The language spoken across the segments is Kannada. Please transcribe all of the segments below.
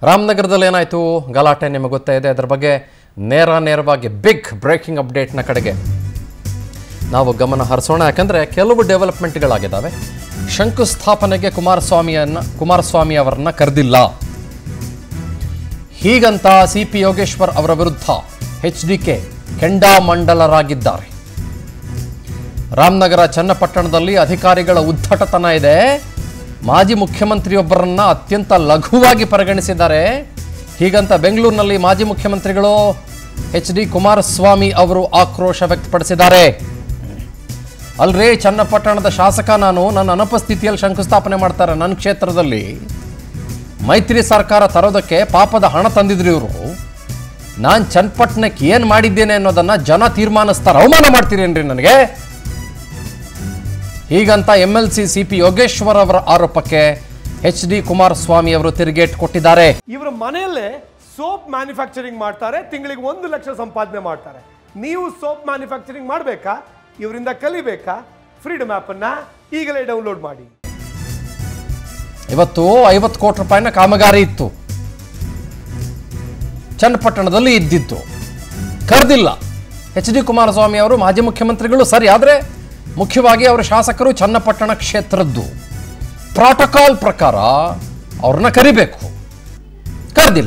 ರಾಮನಗರದಲ್ಲಿ ಏನಾಯಿತು ಗಲಾಟೆ ನಿಮಗೆ ಗೊತ್ತೇ ಇದೆ ಅದರ ಬಗ್ಗೆ ನೇರ ನೇರವಾಗಿ ಬಿಗ್ ಬ್ರೇಕಿಂಗ್ ಅಪ್ಡೇಟ್ನ ಕಡೆಗೆ ನಾವು ಗಮನ ಹರಿಸೋಣ ಯಾಕಂದರೆ ಕೆಲವು ಡೆವಲಪ್ಮೆಂಟ್ಗಳಾಗಿದ್ದಾವೆ ಶಂಕುಸ್ಥಾಪನೆಗೆ ಕುಮಾರಸ್ವಾಮಿಯನ್ನ ಕುಮಾರಸ್ವಾಮಿ ಅವರನ್ನ ಕರೆದಿಲ್ಲ ಹೀಗಂತ ಸಿ ಪಿ ಯೋಗೇಶ್ವರ್ ಅವರ ವಿರುದ್ಧ ಎಚ್ ಡಿ ಕೆ ಕೆಂಡಾಮಂಡಲರಾಗಿದ್ದಾರೆ ರಾಮನಗರ ಚನ್ನಪಟ್ಟಣದಲ್ಲಿ ಅಧಿಕಾರಿಗಳ ಉದ್ದಟತನ ಇದೆ ಮಾಜಿ ಮುಖ್ಯಮಂತ್ರಿಯೊಬ್ಬರನ್ನ ಅತ್ಯಂತ ಲಘುವಾಗಿ ಪರಿಗಣಿಸಿದ್ದಾರೆ ಹೀಗಂತ ಬೆಂಗಳೂರಿನಲ್ಲಿ ಮಾಜಿ ಮುಖ್ಯಮಂತ್ರಿಗಳು ಎಚ್ ಡಿ ಕುಮಾರಸ್ವಾಮಿ ಅವರು ಆಕ್ರೋಶ ವ್ಯಕ್ತಪಡಿಸಿದ್ದಾರೆ ಅಲ್ರೇ ಚನ್ನಪಟ್ಟಣದ ಶಾಸಕ ನಾನು ನನ್ನ ಅನುಪಸ್ಥಿತಿಯಲ್ಲಿ ಶಂಕುಸ್ಥಾಪನೆ ಮಾಡ್ತಾರೆ ನನ್ನ ಕ್ಷೇತ್ರದಲ್ಲಿ ಮೈತ್ರಿ ಸರ್ಕಾರ ತರೋದಕ್ಕೆ ಪಾಪದ ಹಣ ತಂದಿದ್ರು ಇವರು ನಾನು ಚನ್ನಪಟ್ಟಣಕ್ಕೆ ಏನು ಮಾಡಿದ್ದೇನೆ ಅನ್ನೋದನ್ನ ಜನ ತೀರ್ಮಾನಿಸ್ತಾರೆ ಅವಮಾನ ಮಾಡ್ತೀರೇನ್ರಿ ನನಗೆ ಹೀಗಂತ M L C C P Yogeshwar ಅವರ ಆರೋಪಕ್ಕೆ ಎಚ್ ಡಿ ಕುಮಾರಸ್ವಾಮಿ ಅವರು ತಿರುಗೇಟ್ ಕೊಟ್ಟಿದ್ದಾರೆ ಇವರ ಮನೆಯಲ್ಲೇ ಸೋಪ್ ಮ್ಯಾನುಫ್ಯಾಕ್ಚರಿಂಗ್ ಮಾಡ್ತಾರೆ ತಿಂಗಳಿಗೆ ಒಂದು ಲಕ್ಷ ಸಂಪಾದನೆ ಮಾಡ್ತಾರೆ ನೀವು ಸೋಪ್ ಮ್ಯಾನುಫ್ಯಾಕ್ಚರಿಂಗ್ ಮಾಡಬೇಕಾ ಇವರಿಂದ ಕಲಿಬೇಕಾ ಫ್ರೀಡಮ್ ಆ್ಯಪನ್ನು ಈಗಲೇ ಡೌನ್ಲೋಡ್ ಮಾಡಿ ಇವತ್ತು ಐವತ್ತು ಕೋಟಿ ರೂಪಾಯಿನ ಕಾಮಗಾರಿ ಇತ್ತು ಚನ್ನಪಟ್ಟಣದಲ್ಲಿ ಇದ್ದಿತ್ತು ಕರೆದಿಲ್ಲ ಎಚ್ ಡಿ ಕುಮಾರಸ್ವಾಮಿ ಅವರು ಮಾಜಿ ಮುಖ್ಯಮಂತ್ರಿಗಳು ಸರಿ ಆದರೆ ಮುಖ್ಯವಾಗಿ ಅವರು ಶಾಸಕರು ಚನ್ನಪಟ್ಟಣ ಕ್ಷೇತ್ರದ್ದು ಪ್ರಾಟೋಕಾಲ್ ಪ್ರಕಾರ ಅವ್ರನ್ನ ಕರಿಬೇಕು ಕರೆದಿಲ್ಲ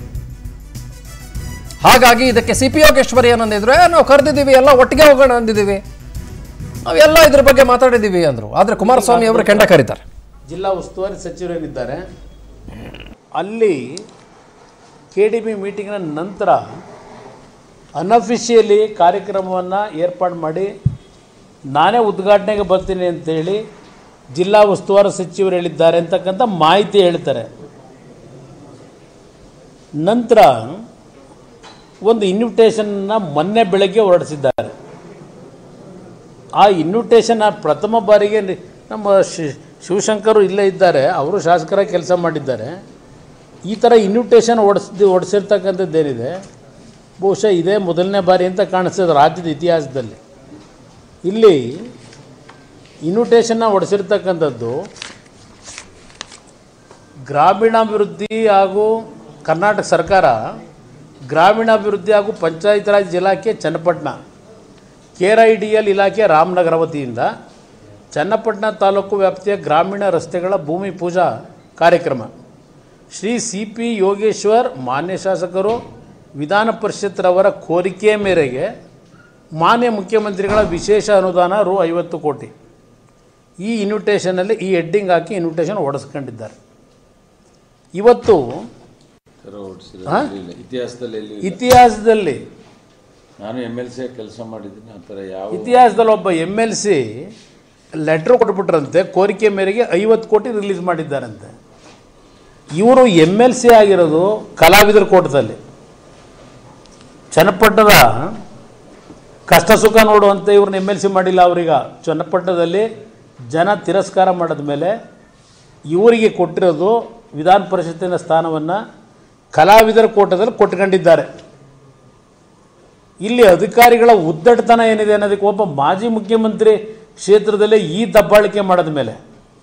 ಹಾಗಾಗಿ ಇದಕ್ಕೆ ಸಿ ಪಿ ಯೋಗೇಶ್ವರಿ ಏನಂದಿದ್ರು "ಏ, ನಾವು ಕರೆದಿದ್ದೀವಿ ಎಲ್ಲ ಒಟ್ಟಿಗೆ ಹೋಗೋಣ ಅಂದಿದ್ದೀವಿ ನಾವೆಲ್ಲ ಇದ್ರ ಬಗ್ಗೆ ಮಾತಾಡಿದ್ದೀವಿ ಅಂದರು ಆದರೆ ಕುಮಾರಸ್ವಾಮಿ ಅವರು ಕೆಂಡ ಕರೀತಾರೆ ಜಿಲ್ಲಾ ಉಸ್ತುವಾರಿ ಸಚಿವರೇನಿದ್ದಾರೆ ಅಲ್ಲಿ ಕೆ ಡಿ ಬಿ ಮೀಟಿಂಗ್ನ ನಂತರ ಅನಫಿಷಿಯಲಿ ಕಾರ್ಯಕ್ರಮವನ್ನು ಏರ್ಪಾಡು ಮಾಡಿ ನಾನೇ ಉದ್ಘಾಟನೆಗೆ ಬರ್ತೀನಿ ಅಂತೇಳಿ ಜಿಲ್ಲಾ ಉಸ್ತುವಾರಿ ಸಚಿವರು ಹೇಳಿದ್ದಾರೆ ಅಂತಕ್ಕಂಥ ಮಾಹಿತಿ ಹೇಳ್ತಾರೆ ನಂತರ ಒಂದು ಇನ್ವಿಟೇಷನ್ನ ಮೊನ್ನೆ ಬೆಳಗ್ಗೆ ಹೊರಡಿಸಿದ್ದಾರೆ ಆ ಇನ್ವಿಟೇಷನ್ ಆ ಪ್ರಥಮ ಬಾರಿಗೆ ನಿ- ನಮ್ಮ ಶಿ- ಶಿವಶಂಕರು ಇಲ್ಲೇ ಇದ್ದಾರೆ ಅವರು ಶಾಸಕರ ಕೆಲಸ ಮಾಡಿದ್ದಾರೆ ಈ ಥರ ಇನ್ವಿಟೇಷನ್ ಹೊಡಿಸ್ದು ಹೊಡಿಸಿರ್ತಕ್ಕಂಥದ್ದೇನಿದೆ ಬಹುಶಃ ಇದೇ ಮೊದಲನೇ ಬಾರಿ ಅಂತ ಕಾಣಿಸ್ತದೆ ರಾಜ್ಯದ ಇತಿಹಾಸದಲ್ಲಿ ಇಲ್ಲಿ ಇನ್ವಿಟೇಷನ್ನ ಹೊಡಿಸಿರ್ತಕ್ಕಂಥದ್ದು ಗ್ರಾಮೀಣಾಭಿವೃದ್ಧಿ ಹಾಗೂ ಕರ್ನಾಟಕ ಸರ್ಕಾರ ಗ್ರಾಮೀಣಾಭಿವೃದ್ಧಿ ಹಾಗೂ ಪಂಚಾಯತ್ ರಾಜ್ ಇಲಾಖೆ Channapatna K R I D L ಇಲಾಖೆ ರಾಮನಗರ ವತಿಯಿಂದ ಚನ್ನಪಟ್ಟಣ ತಾಲೂಕು ವ್ಯಾಪ್ತಿಯ ಗ್ರಾಮೀಣ ರಸ್ತೆಗಳ ಭೂಮಿ ಪೂಜಾ ಕಾರ್ಯಕ್ರಮ ಶ್ರೀ ಸಿ ಪಿ ಯೋಗೇಶ್ವರ್ ಮಾನ್ಯ ಶಾಸಕರು ವಿಧಾನ ಪರಿಷತ್ರವರ ಕೋರಿಕೆ ಮೇರೆಗೆ ಮಾನ್ಯ ಮುಖ್ಯಮಂತ್ರಿಗಳ ವಿಶೇಷ ಅನುದಾನ ರು ಐವತ್ತು ಕೋಟಿ ಈ ಇನ್ವಿಟೇಷನಲ್ಲಿ ಈ ಹೆಡ್ಡಿಂಗ್ ಹಾಕಿ ಇನ್ವಿಟೇಷನ್ ಹೊಡೆಸ್ಕೊಂಡಿದ್ದಾರೆ ಇವತ್ತು ಥರ ಹೊಡ್ಸಿರೋದು ಹಾ? ಇಲ್ಲ. ಇತಿಹಾಸದಲ್ಲಿ ಎಲ್ಲಿ ಇಲ್ಲ. ಇತಿಹಾಸದಲ್ಲಿ ನಾನು ಎಮ್ ಎಲ್ ಸಿ ಕೆಲಸ ಮಾಡಿದ್ದೀನಿ ಆ ಥರ ಯಾವ ಇತಿಹಾಸದಲ್ಲಿ ಒಬ್ಬ ಎಮ್ ಎಲ್ ಸಿ ಲೆಟ್ರ್ ಕೊಟ್ಬಿಟ್ರಂತೆ ಕೋರಿಕೆ ಮೇರೆಗೆ ಐವತ್ತು ಕೋಟಿ ರಿಲೀಸ್ ಮಾಡಿದ್ದಾರಂತೆ ಇವರು ಎಮ್ ಎಲ್ ಸಿ ಆಗಿರೋದು ಕಲಾವಿದರ ಕೋಟದಲ್ಲಿ ಚನ್ನಪಟ್ಟಣದ ಕಷ್ಟ ಸುಖ ನೋಡುವಂತೆ ಇವ್ರನ್ನ ಎಮ್ ಎಲ್ ಸಿ ಮಾಡಿಲ್ಲ ಅವ್ರೀಗ ಚನ್ನಪಟ್ಟಣದಲ್ಲಿ ಜನ ತಿರಸ್ಕಾರ ಮಾಡಿದ ಮೇಲೆ ಇವರಿಗೆ ಕೊಟ್ಟಿರೋದು ವಿಧಾನ ಪರಿಷತ್ತಿನ ಸ್ಥಾನವನ್ನು ಕಲಾವಿದರ ಕೋಟದಲ್ಲಿ ಕೊಟ್ಕೊಂಡಿದ್ದಾರೆ ಇಲ್ಲಿ ಅಧಿಕಾರಿಗಳ ಉದ್ದಟತನ ಏನಿದೆ ಅನ್ನೋದಕ್ಕೆ ಒಬ್ಬ ಮಾಜಿ ಮುಖ್ಯಮಂತ್ರಿ ಕ್ಷೇತ್ರದಲ್ಲೇ ಈ ದಬ್ಬಾಳಿಕೆ ಮಾಡಿದ ಮೇಲೆ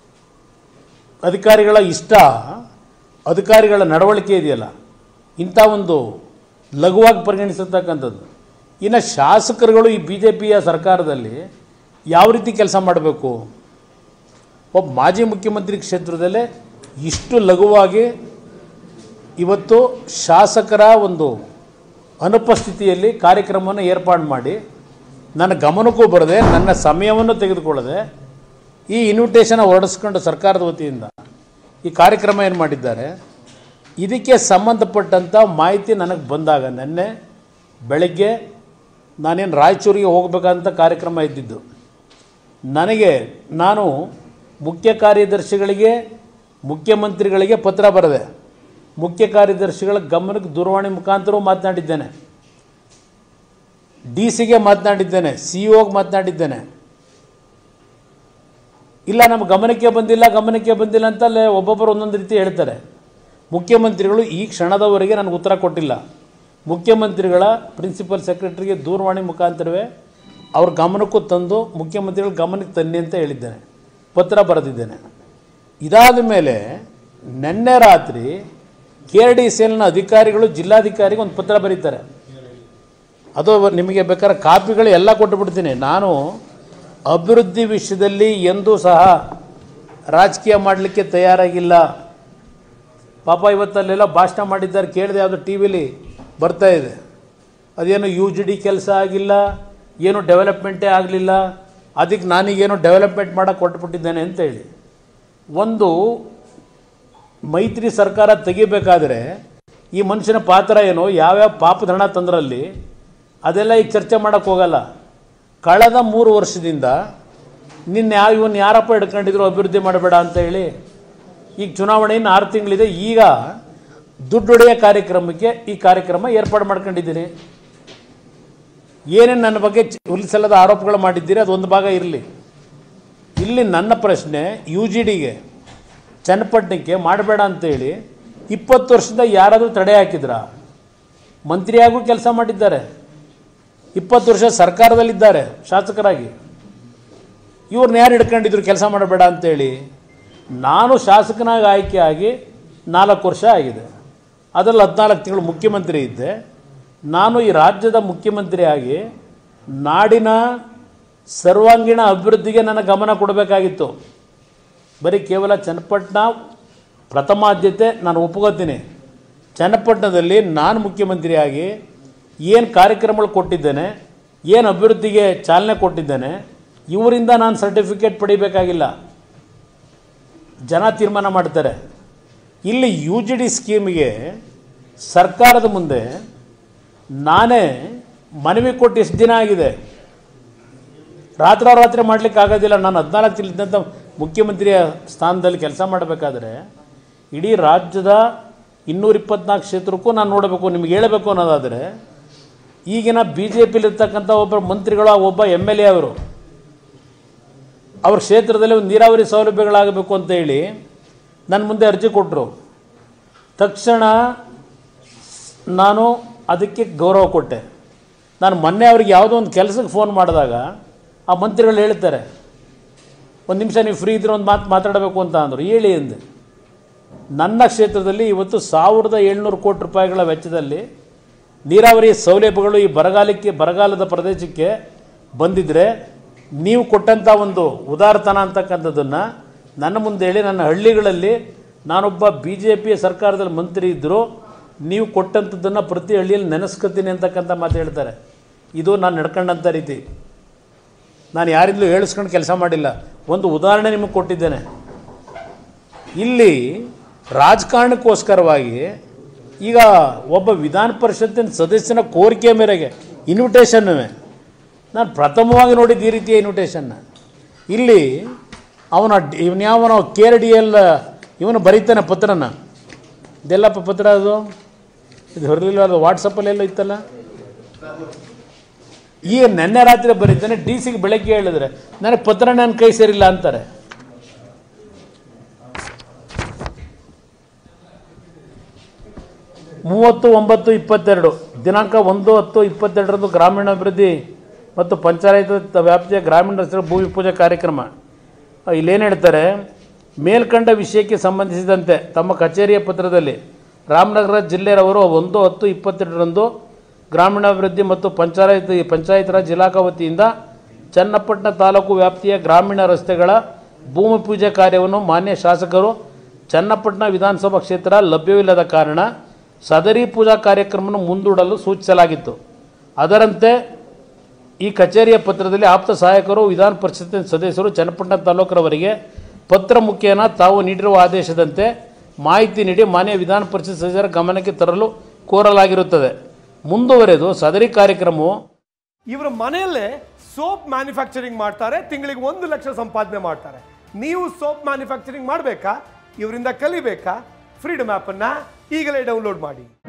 ಅಧಿಕಾರಿಗಳ ಇಷ್ಟ ಅಧಿಕಾರಿಗಳ ನಡವಳಿಕೆ ಇದೆಯಲ್ಲ ಇಂಥ ಒಂದು ಲಘುವಾಗಿ ಪರಿಗಣಿಸಿರ್ತಕ್ಕಂಥದ್ದು ಇನ್ನು ಶಾಸಕರುಗಳು ಈ ಬಿ ಜೆ ಪಿಯ ಸರ್ಕಾರದಲ್ಲಿ ಯಾವ ರೀತಿ ಕೆಲಸ ಮಾಡಬೇಕು ಒಬ್ಬ ಮಾಜಿ ಮುಖ್ಯಮಂತ್ರಿ ಕ್ಷೇತ್ರದಲ್ಲೇ ಇಷ್ಟು ಲಘುವಾಗಿ ಇವತ್ತು ಶಾಸಕರ ಒಂದು ಅನುಪಸ್ಥಿತಿಯಲ್ಲಿ ಕಾರ್ಯಕ್ರಮವನ್ನು ಏರ್ಪಾಡು ಮಾಡಿ ನನ್ನ ಗಮನಕ್ಕೂ ಬರದೆ ನನ್ನ ಸಮಯವನ್ನು ತೆಗೆದುಕೊಳ್ಳದೆ ಈ ಇನ್ವಿಟೇಷನ್ ಹೊರಡಿಸ್ಕೊಂಡು ಸರ್ಕಾರದ ವತಿಯಿಂದ ಈ ಕಾರ್ಯಕ್ರಮ ಏನು ಮಾಡಿದ್ದಾರೆ ಇದಕ್ಕೆ ಸಂಬಂಧಪಟ್ಟಂಥ ಮಾಹಿತಿ ನನಗೆ ಬಂದಾಗ ನಿನ್ನೆ ಬೆಳಗ್ಗೆ ನಾನೇನು ರಾಯಚೂರಿಗೆ ಹೋಗಬೇಕಂತ ಕಾರ್ಯಕ್ರಮ ಇದ್ದಿದ್ದು ನನಗೆ ನಾನು ಮುಖ್ಯ ಕಾರ್ಯದರ್ಶಿಗಳಿಗೆ ಮುಖ್ಯಮಂತ್ರಿಗಳಿಗೆ ಪತ್ರ ಬರೆದೆ ಮುಖ್ಯ ಕಾರ್ಯದರ್ಶಿಗಳ ಗಮನಕ್ಕೆ ದೂರವಾಣಿ ಮುಖಾಂತರವೂ ಮಾತನಾಡಿದ್ದೇನೆ ಡಿ ಸಿಗೆ ಮಾತನಾಡಿದ್ದೇನೆ ಸಿ ಒಗೆ ಮಾತನಾಡಿದ್ದೇನೆ ಇಲ್ಲ ನಮ್ಮ ಗಮನಕ್ಕೆ ಬಂದಿಲ್ಲ ಗಮನಕ್ಕೆ ಬಂದಿಲ್ಲ ಅಂತ ಅಲ್ಲೇ ಒಬ್ಬೊಬ್ಬರು ಒಂದೊಂದು ರೀತಿ ಹೇಳ್ತಾರೆ ಮುಖ್ಯಮಂತ್ರಿಗಳು ಈ ಕ್ಷಣದವರೆಗೆ ನನಗೆ ಉತ್ತರ ಕೊಟ್ಟಿಲ್ಲ ಮುಖ್ಯಮಂತ್ರಿಗಳ ಪ್ರಿನ್ಸಿಪಲ್ ಸೆಕ್ರೆಟರಿಗೆ ದೂರವಾಣಿ ಮುಖಾಂತರವೇ ಅವ್ರ ಗಮನಕ್ಕೂ ತಂದು ಮುಖ್ಯಮಂತ್ರಿಗಳ ಗಮನಕ್ಕೆ ತನ್ನಿ ಅಂತ ಹೇಳಿದ್ದೇನೆ ಪತ್ರ ಬರೆದಿದ್ದೇನೆ ಇದಾದ ಮೇಲೆ ನಿನ್ನೆ ರಾತ್ರಿ ಕೆ ಆರ್ ಡಿ ಸಿ ಎಲ್ನ ಅಧಿಕಾರಿಗಳು ಜಿಲ್ಲಾಧಿಕಾರಿಗೆ ಒಂದು ಪತ್ರ ಬರೀತಾರೆ ಅದು ನಿಮಗೆ ಬೇಕಾದ್ರೆ ಕಾಪಿಗಳು ಎಲ್ಲ ಕೊಟ್ಟು ಬಿಡ್ತೀನಿ ನಾನು ಅಭಿವೃದ್ಧಿ ವಿಷಯದಲ್ಲಿ ಎಂದೂ ಸಹ ರಾಜಕೀಯ ಮಾಡಲಿಕ್ಕೆ ತಯಾರಾಗಿಲ್ಲ ಪಾಪ ಇವತ್ತಲ್ಲೆಲ್ಲ ಭಾಷಣ ಮಾಡಿದ್ದಾರೆ ಕೇಳಿದೆ ಯಾವುದು ಟಿ ವಿಲಿ ಬರ್ತಾ ಇದೆ ಅದೇನು ಯು ಜಿ ಡಿ ಕೆಲಸ ಆಗಿಲ್ಲ ಏನು ಡೆವಲಪ್ಮೆಂಟೇ ಆಗಲಿಲ್ಲ ಅದಕ್ಕೆ ನಾನೀಗೇನು ಡೆವಲಪ್ಮೆಂಟ್ ಮಾಡೋಕ್ಕೆ ಕೊಟ್ಬಿಟ್ಟಿದ್ದೇನೆ ಅಂತೇಳಿ ಒಂದು ಮೈತ್ರಿ ಸರ್ಕಾರ ತೆಗಿಬೇಕಾದ್ರೆ ಈ ಮನುಷ್ಯನ ಪಾತ್ರ ಏನು ಯಾವ್ಯಾವ ಪಾಪದ ಹಣ ತಂದ್ರಲ್ಲಿ ಅದೆಲ್ಲ ಈಗ ಚರ್ಚೆ ಮಾಡೋಕ್ಕೆ ಹೋಗಲ್ಲ ಕಳೆದ ಮೂರು ವರ್ಷದಿಂದ ನಿನ್ನ ಯಾವ ಇವನು ಯಾರಪ್ಪ ಹಿಡ್ಕೊಂಡಿದ್ರು ಅಭಿವೃದ್ಧಿ ಮಾಡಬೇಡ ಅಂತ ಹೇಳಿ ಈಗ ಚುನಾವಣೆ ಇನ್ನು ಆರು ತಿಂಗಳಿದೆ ಈಗ ದುಡ್ಡು ಹೊಡೆಯೋ ಕಾರ್ಯಕ್ರಮಕ್ಕೆ ಈ ಕಾರ್ಯಕ್ರಮ ಏರ್ಪಾಡು ಮಾಡ್ಕೊಂಡಿದ್ದೀನಿ ಏನೇನು ನನ್ನ ಬಗ್ಗೆ ಚ- ಹುಲ್ಲಿಸಲ್ಲದ ಆರೋಪಗಳು ಮಾಡಿದ್ದೀರಿ ಅದೊಂದು ಭಾಗ ಇರಲಿ ಇಲ್ಲಿ ನನ್ನ ಪ್ರಶ್ನೆ ಯು ಜಿ ಡಿಗೆ ಚನ್ನಪಟ್ಟಣಕ್ಕೆ ಮಾಡಬೇಡ ಅಂತೇಳಿ ಇಪ್ಪತ್ತು ವರ್ಷದಿಂದ ಯಾರಾದರೂ ತಡೆ ಹಾಕಿದ್ರಾ ಮಂತ್ರಿಯಾಗೂ ಕೆಲಸ ಮಾಡಿದ್ದಾರೆ ಇಪ್ಪತ್ತು ವರ್ಷ ಸರ್ಕಾರದಲ್ಲಿದ್ದಾರೆ ಶಾಸಕರಾಗಿ ಇವ್ರನ್ನ ಯಾರು ಹಿಡ್ಕೊಂಡಿದ್ರು ಕೆಲಸ ಮಾಡಬೇಡ ಅಂತೇಳಿ ನಾನು ಶಾಸಕನಾಗಿ ಆಯ್ಕೆಯಾಗಿ ನಾಲ್ಕು ವರ್ಷ ಆಗಿದೆ ಅದರಲ್ಲಿ ಹದಿನಾಲ್ಕು ತಿಂಗಳು ಮುಖ್ಯಮಂತ್ರಿ ಇದ್ದೆ ನಾನು ಈ ರಾಜ್ಯದ ಮುಖ್ಯಮಂತ್ರಿಯಾಗಿ ನಾಡಿನ ಸರ್ವಾಂಗೀಣ ಅಭಿವೃದ್ಧಿಗೆ ನನ್ನ ಗಮನ ಕೊಡಬೇಕಾಗಿತ್ತು ಬರೀ ಕೇವಲ ಚನ್ನಪಟ್ಟಣ ಪ್ರಥಮ ಆದ್ಯತೆ ನಾನು ಒಪ್ಕೋತೀನಿ ಚನ್ನಪಟ್ಟಣದಲ್ಲಿ ನಾನು ಮುಖ್ಯಮಂತ್ರಿಯಾಗಿ ಏನು ಕಾರ್ಯಕ್ರಮಗಳು ಕೊಟ್ಟಿದ್ದೇನೆ ಏನು ಅಭಿವೃದ್ಧಿಗೆ ಚಾಲನೆ ಕೊಟ್ಟಿದ್ದೇನೆ ಇವರಿಂದ ನಾನು ಸರ್ಟಿಫಿಕೇಟ್ ಪಡಿಬೇಕಾಗಿಲ್ಲ ಜನ ತೀರ್ಮಾನ ಮಾಡ್ತಾರೆ ಇಲ್ಲಿ ಯು ಜಿ ಡಿ ಸ್ಕೀಮಿಗೆ ಸರ್ಕಾರದ ಮುಂದೆ ನಾನೇ ಮನವಿ ಕೊಟ್ಟು ಎಷ್ಟು ದಿನ ಆಗಿದೆ ರಾತ್ರೋರಾತ್ರಿ ಮಾಡ್ಲಿಕ್ಕೆ ಆಗೋದಿಲ್ಲ ನಾನು ಹದಿನಾಲ್ಕು ತಿಂಗಳಿದ್ದಂಥ ಮುಖ್ಯಮಂತ್ರಿಯ ಸ್ಥಾನದಲ್ಲಿ ಕೆಲಸ ಮಾಡಬೇಕಾದ್ರೆ ಇಡೀ ರಾಜ್ಯದ ಇನ್ನೂರ ಇಪ್ಪತ್ನಾಲ್ಕು ಕ್ಷೇತ್ರಕ್ಕೂ ನಾನು ನೋಡಬೇಕು ನಿಮ್ಗೆ ಹೇಳಬೇಕು ಅನ್ನೋದಾದರೆ ಈಗಿನ ಬಿ ಜೆ ಪಿಲಿರ್ತಕ್ಕಂಥ ಒಬ್ಬ ಮಂತ್ರಿಗಳು ಒಬ್ಬ ಎಮ್ ಎಲ್ ಎ ಅವರು ಅವ್ರ ಕ್ಷೇತ್ರದಲ್ಲಿ ಒಂದು ನೀರಾವರಿ ಸೌಲಭ್ಯಗಳಾಗಬೇಕು ಅಂತ ಹೇಳಿ ನನ್ನ ಮುಂದೆ ಅರ್ಜಿ ಕೊಟ್ಟರು ತಕ್ಷಣ ನಾನು ಅದಕ್ಕೆ ಗೌರವ ಕೊಟ್ಟೆ ನಾನು ಮೊನ್ನೆ ಅವ್ರಿಗೆ ಯಾವುದೋ ಒಂದು ಕೆಲಸಕ್ಕೆ ಫೋನ್ ಮಾಡಿದಾಗ ಆ ಮಂತ್ರಿಗಳು ಹೇಳ್ತಾರೆ ಒಂದು ನಿಮಿಷ ನೀವು ಫ್ರೀ ಇದ್ರೆ ಒಂದು ಮಾತು ಮಾತಾಡಬೇಕು ಅಂತ ಅಂದರು ಹೇಳಿ ಅಂದೆ ನನ್ನ ಕ್ಷೇತ್ರದಲ್ಲಿ ಇವತ್ತು ಸಾವಿರದ ಏಳ್ನೂರು ಕೋಟಿ ರೂಪಾಯಿಗಳ ವೆಚ್ಚದಲ್ಲಿ ನೀರಾವರಿ ಸೌಲಭ್ಯಗಳು ಈ ಬರಗಾಲಕ್ಕೆ ಬರಗಾಲದ ಪ್ರದೇಶಕ್ಕೆ ಬಂದಿದ್ದರೆ ನೀವು ಕೊಟ್ಟಂಥ ಒಂದು ಉದಾರತನ ಅಂತಕ್ಕಂಥದ್ದನ್ನು ನನ್ನ ಮುಂದೆ ಹೇಳಿ ನನ್ನ ಹಳ್ಳಿಗಳಲ್ಲಿ ನಾನೊಬ್ಬ ಬಿ ಜೆ ಪಿಯ ಸರ್ಕಾರದಲ್ಲಿ ಮಂತ್ರಿ ಇದ್ದರೂ ನೀವು ಕೊಟ್ಟಂಥದ್ದನ್ನು ಪ್ರತಿ ಹಳ್ಳಿಯಲ್ಲಿ ನೆನೆಸ್ಕೊತೀನಿ ಅಂತಕ್ಕಂಥ ಮಾತು ಹೇಳ್ತಾರೆ ಇದು ನಾನು ನಡ್ಕೊಂಡಂಥ ರೀತಿ ನಾನು ಯಾರಿಂದಲೂ ಹೇಳಿಸ್ಕೊಂಡು ಕೆಲಸ ಮಾಡಿಲ್ಲ ಒಂದು ಉದಾಹರಣೆ ನಿಮಗೆ ಕೊಟ್ಟಿದ್ದೇನೆ ಇಲ್ಲಿ ರಾಜಕಾರಣಕ್ಕೋಸ್ಕರವಾಗಿ ಈಗ ಒಬ್ಬ ವಿಧಾನ ಪರಿಷತ್ತಿನ ಸದಸ್ಯನ ಕೋರಿಕೆ ಮೇರೆಗೆ ಇನ್ವಿಟೇಷನ್ನುವೆ ನಾನು ಪ್ರಥಮವಾಗಿ ನೋಡಿದ್ದು ಈ ರೀತಿಯ ಇನ್ವಿಟೇಷನ್ನ ಇಲ್ಲಿ ಅವನ ಇವನು ಯಾವನೋ ಕೆ ಆರ್ ಡಿ ಎಲ್ ಇವನು ಬರೀತಾನೆ ಪತ್ರನ ಇದೆಲ್ಲಪ್ಪ ಪತ್ರ ಅದು ಇದು ಹೊರಲಿಲ್ಲ ಅದು ವಾಟ್ಸಪ್ಪಲ್ಲೆಲ್ಲ ಇತ್ತಲ್ಲ ಈ ನೆನ್ನೆ ರಾತ್ರಿ ಬರೀತಾನೆ ಡಿ ಸಿಗೆ ಬೆಳಗ್ಗೆ ಹೇಳಿದ್ರೆ ನನಗೆ ಪತ್ರ ನನ್ನ ಕೈ ಸೇರಿಲ್ಲ ಅಂತಾರೆ ಮೂವತ್ತು ಒಂಬತ್ತು ಇಪ್ಪತ್ತೆರಡು ದಿನಾಂಕ ಒಂದು ಹತ್ತು ಇಪ್ಪತ್ತೆರಡರಂದು ಗ್ರಾಮೀಣಾಭಿವೃದ್ಧಿ ಮತ್ತು ಪಂಚಾಯತ್ ವ್ಯಾಪ್ತಿಯ ಗ್ರಾಮೀಣ ರಸ್ತೆ ಭೂಮಿ ಪೂಜೆ ಕಾರ್ಯಕ್ರಮ ಆ, ಇಲ್ಲೇನು ಹೇಳ್ತಾರೆ ಮೇಲ್ಕಂಡ ವಿಷಯಕ್ಕೆ ಸಂಬಂಧಿಸಿದಂತೆ ತಮ್ಮ ಕಚೇರಿಯ ಪತ್ರದಲ್ಲಿ ರಾಮನಗರ ಜಿಲ್ಲೆಯವರು ಒಂದು ಹತ್ತು ಇಪ್ಪತ್ತೆರಡರಂದು ಗ್ರಾಮೀಣಾಭಿವೃದ್ಧಿ ಮತ್ತು ಪಂಚಾಯತ್ ಪಂಚಾಯತ್ ರಾಜ್ ಇಲಾಖಾ ವತಿಯಿಂದ ಚನ್ನಪಟ್ಟಣ ತಾಲೂಕು ವ್ಯಾಪ್ತಿಯ ಗ್ರಾಮೀಣ ರಸ್ತೆಗಳ ಭೂಮಿ ಪೂಜೆ ಕಾರ್ಯವನ್ನು ಮಾನ್ಯ ಶಾಸಕರು ಚನ್ನಪಟ್ಟಣ ವಿಧಾನಸಭಾ ಕ್ಷೇತ್ರ ಲಭ್ಯವಿಲ್ಲದ ಕಾರಣ ಸದರಿ ಪೂಜಾ ಕಾರ್ಯಕ್ರಮವನ್ನು ಮುಂದೂಡಲು ಸೂಚಿಸಲಾಗಿತ್ತು ಅದರಂತೆ ಈ ಕಚೇರಿಯ ಪತ್ರದಲ್ಲಿ ಆಪ್ತ ಸಹಾಯಕರು ವಿಧಾನ ಪರಿಷತ್ತಿನ ಸದಸ್ಯರು ಚನ್ನಪಟ್ಟಣ ತಾಲೂಕರವರಿಗೆ ಪತ್ರ ಮುಖೇನ ತಾವು ನೀಡಿರುವ ಆದೇಶದಂತೆ ಮಾಹಿತಿ ನೀಡಿ ಮಾನ್ಯ ವಿಧಾನ ಪರಿಷತ್ ಸದಸ್ಯರ ಗಮನಕ್ಕೆ ತರಲು ಕೋರಲಾಗಿರುತ್ತದೆ ಮುಂದುವರೆದು ಸದರಿ ಕಾರ್ಯಕ್ರಮವು ಇವರ ಮನೆಯಲ್ಲೇ ಸೋಪ್ ಮ್ಯಾನುಫ್ಯಾಕ್ಚರಿಂಗ್ ಮಾಡ್ತಾರೆ ತಿಂಗಳಿಗೆ ಒಂದು ಲಕ್ಷ ಸಂಪಾದನೆ ಮಾಡ್ತಾರೆ ನೀವು ಸೋಪ್ ಮ್ಯಾನುಫ್ಯಾಕ್ಚರಿಂಗ್ ಮಾಡಬೇಕಾ ಇವರಿಂದ ಕಲಿಬೇಕಾ ಫ್ರೀಡಮ್ ಆ್ಯಪನ್ನು ಈಗಲೇ ಡೌನ್ಲೋಡ್ ಮಾಡಿ